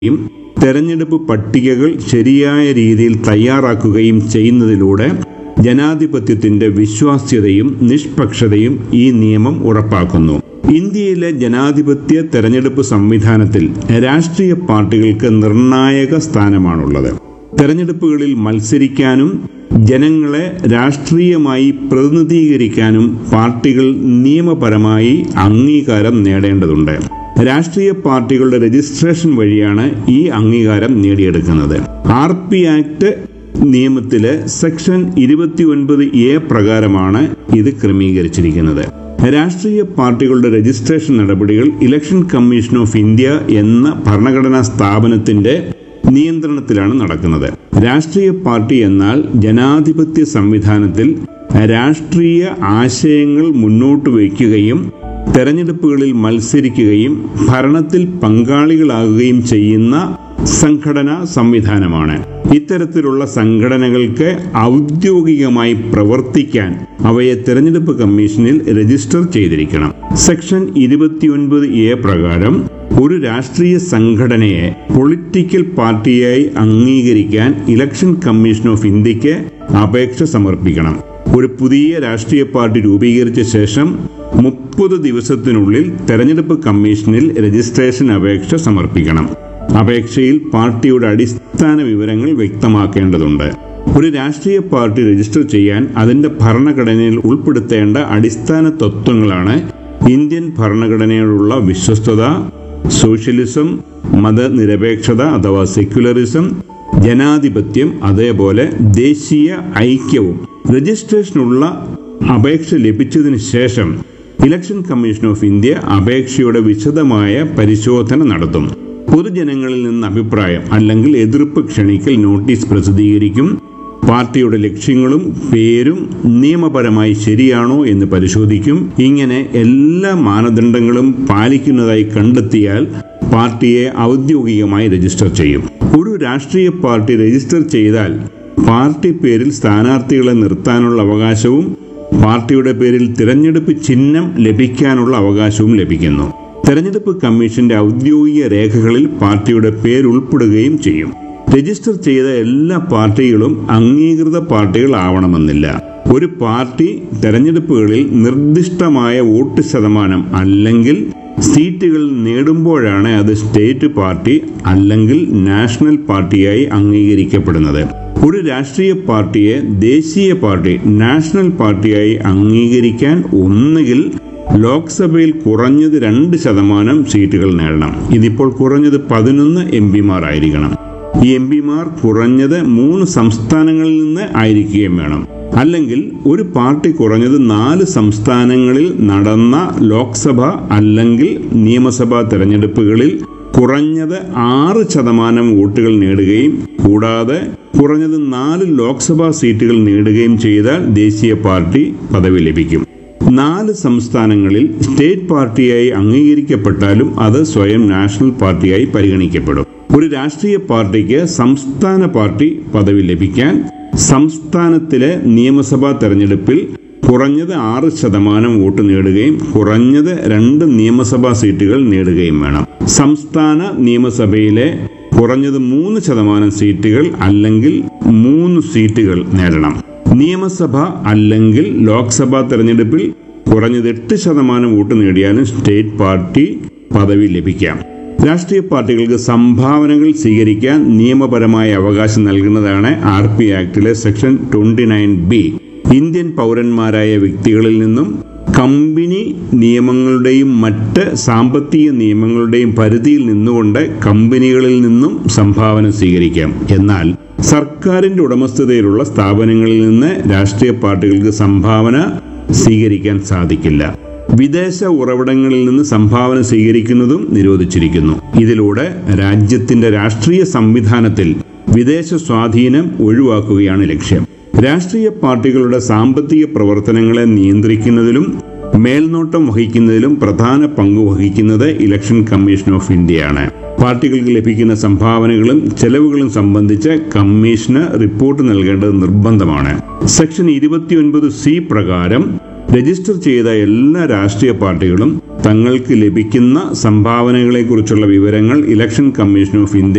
യും തെരഞ്ഞെടുപ്പ് പട്ടികകൾ ശരിയായ രീതിയിൽ തയ്യാറാക്കുകയും ചെയ്യുന്നതിലൂടെ ജനാധിപത്യത്തിന്റെ വിശ്വാസ്യതയും നിഷ്പക്ഷതയും ഈ നിയമം ഉറപ്പാക്കുന്നു ഇന്ത്യയിലെ ജനാധിപത്യ തെരഞ്ഞെടുപ്പ് സംവിധാനത്തിൽ രാഷ്ട്രീയ പാർട്ടികൾക്ക് നിർണായക സ്ഥാനമാണുള്ളത് തെരഞ്ഞെടുപ്പുകളിൽ മത്സരിക്കാനും ജനങ്ങളെ രാഷ്ട്രീയമായി പ്രതിനിധീകരിക്കാനും പാർട്ടികൾ നിയമപരമായി അംഗീകാരം നേടേണ്ടതുണ്ട് രാഷ്ട്രീയ പാർട്ടികളുടെ രജിസ്ട്രേഷൻ വഴിയാണ് ഈ അംഗീകാരം നേടിയെടുക്കുന്നത് ആർ പി ആക്ട് നിയമത്തിലെ സെക്ഷൻ ഇരുപത്തിയൊൻപത് എ പ്രകാരമാണ് ഇത് ക്രമീകരിച്ചിരിക്കുന്നത് രാഷ്ട്രീയ പാർട്ടികളുടെ രജിസ്ട്രേഷൻ നടപടികൾ ഇലക്ഷൻ കമ്മീഷൻ ഓഫ് ഇന്ത്യ എന്ന ഭരണഘടനാ സ്ഥാപനത്തിന്റെ നിയന്ത്രണത്തിലാണ് നടക്കുന്നത് രാഷ്ട്രീയ പാർട്ടി എന്നാൽ ജനാധിപത്യ സംവിധാനത്തിൽ രാഷ്ട്രീയ ആശയങ്ങൾ മുന്നോട്ട് വയ്ക്കുകയും തെരഞ്ഞെടുപ്പുകളിൽ മത്സരിക്കുകയും ഭരണത്തിൽ പങ്കാളികളാകുകയും ചെയ്യുന്ന സംഘടനാ സംവിധാനമാണ് ഇത്തരത്തിലുള്ള സംഘടനകൾക്ക് ഔദ്യോഗികമായി പ്രവർത്തിക്കാൻ അവയെ തെരഞ്ഞെടുപ്പ് കമ്മീഷനിൽ രജിസ്റ്റർ ചെയ്തിരിക്കണം സെക്ഷൻ ഇരുപത്തിയൊൻപത് എ പ്രകാരം ഒരു രാഷ്ട്രീയ സംഘടനയെ പൊളിറ്റിക്കൽ പാർട്ടിയായി അംഗീകരിക്കാൻ ഇലക്ഷൻ കമ്മീഷൻ ഓഫ് ഇന്ത്യക്ക് അപേക്ഷ സമർപ്പിക്കണം ഒരു പുതിയ രാഷ്ട്രീയ പാർട്ടി രൂപീകരിച്ച ശേഷം മുപ്പത് ദിവസത്തിനുള്ളിൽ തെരഞ്ഞെടുപ്പ് കമ്മീഷനിൽ രജിസ്ട്രേഷൻ അപേക്ഷ സമർപ്പിക്കണം അപേക്ഷയിൽ പാർട്ടിയുടെ അടിസ്ഥാന വിവരങ്ങൾ വ്യക്തമാക്കേണ്ടതുണ്ട് ഒരു രാഷ്ട്രീയ പാർട്ടി രജിസ്റ്റർ ചെയ്യാൻ അതിന്റെ ഭരണഘടനയിൽ ഉൾപ്പെടുത്തേണ്ട അടിസ്ഥാന തത്വങ്ങളാണ് ഇന്ത്യൻ ഭരണഘടനയോടുള്ള വിശ്വസ്തത സോഷ്യലിസം മതനിരപേക്ഷത അഥവാ സെക്യുലറിസം ജനാധിപത്യം അതേപോലെ ദേശീയ ഐക്യവും രജിസ്ട്രേഷനുള്ള അപേക്ഷ ലഭിച്ചതിന് ശേഷം ഇലക്ഷൻ കമ്മീഷൻ ഓഫ് ഇന്ത്യ അപേക്ഷയുടെ വിശദമായ പരിശോധന നടത്തും പൊതുജനങ്ങളിൽ നിന്ന് അഭിപ്രായം അല്ലെങ്കിൽ എതിർപ്പ് ക്ഷണിക്കൽ നോട്ടീസ് പ്രസിദ്ധീകരിക്കും പാർട്ടിയുടെ ലക്ഷ്യങ്ങളും പേരും നിയമപരമായി ശരിയാണോ എന്ന് പരിശോധിക്കും ഇങ്ങനെ എല്ലാ മാനദണ്ഡങ്ങളും പാലിക്കുന്നതായി കണ്ടെത്തിയാൽ പാർട്ടിയെ ഔദ്യോഗികമായി രജിസ്റ്റർ ചെയ്യും ഒരു രാഷ്ട്രീയ പാർട്ടി രജിസ്റ്റർ ചെയ്താൽ പാർട്ടി പേരിൽ സ്ഥാനാർത്ഥികളെ നിർത്താനുള്ള അവകാശവും പാർട്ടിയുടെ പേരിൽ തിരഞ്ഞെടുപ്പ് ചിഹ്നം ലഭിക്കാനുള്ള അവകാശവും ലഭിക്കുന്നു തെരഞ്ഞെടുപ്പ് കമ്മീഷന്റെ ഔദ്യോഗിക രേഖകളിൽ പാർട്ടിയുടെ പേരുൾപ്പെടുകയും ചെയ്യും രജിസ്റ്റർ ചെയ്ത എല്ലാ പാർട്ടികളും അംഗീകൃത പാർട്ടികൾ ആവണമെന്നില്ല ഒരു പാർട്ടി തെരഞ്ഞെടുപ്പുകളിൽ നിർദ്ദിഷ്ടമായ വോട്ട് ശതമാനം അല്ലെങ്കിൽ സീറ്റുകൾ നേടുമ്പോഴാണ് അത് സ്റ്റേറ്റ് പാർട്ടി അല്ലെങ്കിൽ നാഷണൽ പാർട്ടിയായി അംഗീകരിക്കപ്പെടുന്നത് ഒരു രാഷ്ട്രീയ പാർട്ടിയെ ദേശീയ പാർട്ടി നാഷണൽ പാർട്ടിയായി അംഗീകരിക്കാൻ ഒന്നുകിൽ ലോക്സഭയിൽ കുറഞ്ഞത് രണ്ട് ശതമാനം സീറ്റുകൾ നേടണം ഇതിപ്പോൾ കുറഞ്ഞത് പതിനൊന്ന് എം പിമാർ ആയിരിക്കണം ഈ എം പിമാർ കുറഞ്ഞത് മൂന്ന് സംസ്ഥാനങ്ങളിൽ നിന്ന് ആയിരിക്കുകയും വേണം അല്ലെങ്കിൽ ഒരു പാർട്ടി കുറഞ്ഞത് നാല് സംസ്ഥാനങ്ങളിൽ നടന്ന ലോക്സഭ അല്ലെങ്കിൽ നിയമസഭാ തെരഞ്ഞെടുപ്പുകളിൽ കുറഞ്ഞത് ആറ് ശതമാനം വോട്ടുകൾ നേടുകയും കൂടാതെ കുറഞ്ഞത് നാല് ലോക്സഭാ സീറ്റുകൾ നേടുകയും ചെയ്താൽ ദേശീയ പാർട്ടി പദവി ലഭിക്കും നാല് സംസ്ഥാനങ്ങളിൽ സ്റ്റേറ്റ് പാർട്ടിയായി അംഗീകരിക്കപ്പെട്ടാലും അത് സ്വയം നാഷണൽ പാർട്ടിയായി പരിഗണിക്കപ്പെടും ഒരു രാഷ്ട്രീയ പാർട്ടിക്ക് സംസ്ഥാന പാർട്ടി പദവി ലഭിക്കാൻ സംസ്ഥാനത്തിലെ നിയമസഭാ തെരഞ്ഞെടുപ്പിൽ കുറഞ്ഞത് ആറ് ശതമാനം വോട്ട് നേടുകയും കുറഞ്ഞത് രണ്ട് നിയമസഭാ സീറ്റുകൾ നേടുകയും വേണം സംസ്ഥാന നിയമസഭയിലെ കുറഞ്ഞത് മൂന്ന് ശതമാനം സീറ്റുകൾ അല്ലെങ്കിൽ മൂന്ന് സീറ്റുകൾ നേടണം നിയമസഭ അല്ലെങ്കിൽ ലോക്സഭാ തെരഞ്ഞെടുപ്പിൽ കുറഞ്ഞത് എട്ട് ശതമാനം വോട്ട് നേടിയാലും സ്റ്റേറ്റ് പാർട്ടി പദവി ലഭിക്കാം രാഷ്ട്രീയ പാർട്ടികൾക്ക് സംഭാവനകൾ സ്വീകരിക്കാൻ നിയമപരമായ അവകാശം നൽകുന്നതാണ് ആർ പി ആക്ടിലെ section twenty nine B Indian പൗരന്മാരായ വ്യക്തികളിൽ നിന്നും കമ്പനി നിയമങ്ങളുടെയും മറ്റ് സാമ്പത്തിക നിയമങ്ങളുടെയും പരിധിയിൽ നിന്നുകൊണ്ട് കമ്പനികളിൽ നിന്നും സംഭാവന സ്വീകരിക്കാം എന്നാൽ സർക്കാരിന്റെ ഉടമസ്ഥതയിലുള്ള സ്ഥാപനങ്ങളിൽ നിന്ന് രാഷ്ട്രീയ പാർട്ടികൾക്ക് സംഭാവന സ്വീകരിക്കാൻ സാധിക്കില്ല വിദേശ ഉറവിടങ്ങളിൽ നിന്ന് സംഭാവന സ്വീകരിക്കുന്നതും നിരോധിച്ചിരിക്കുന്നു ഇതിലൂടെ രാജ്യത്തിന്റെ രാഷ്ട്രീയ സംവിധാനത്തിൽ വിദേശ സ്വാധീനം ഒഴിവാക്കുകയാണ് ലക്ഷ്യം രാഷ്ട്രീയ പാർട്ടികളുടെ സാമ്പത്തിക പ്രവർത്തനങ്ങളെ നിയന്ത്രിക്കുന്നതിലും മേൽനോട്ടം വഹിക്കുന്നതിലും പ്രധാന പങ്ക് വഹിക്കുന്നത് ഇലക്ഷൻ കമ്മീഷൻ ഓഫ് ഇന്ത്യയാണ് പാർട്ടികൾക്ക് ലഭിക്കുന്ന സംഭാവനകളും ചെലവുകളും സംബന്ധിച്ച് കമ്മീഷന് റിപ്പോർട്ട് നൽകേണ്ടത് നിർബന്ധമാണ് സെക്ഷൻ ഇരുപത്തിയൊൻപത് സി പ്രകാരം രജിസ്റ്റർ ചെയ്ത എല്ലാ രാഷ്ട്രീയ പാർട്ടികളും തങ്ങൾക്ക് ലഭിക്കുന്ന സംഭാവനകളെക്കുറിച്ചുള്ള വിവരങ്ങൾ ഇലക്ഷൻ കമ്മീഷൻ ഓഫ് ഇന്ത്യ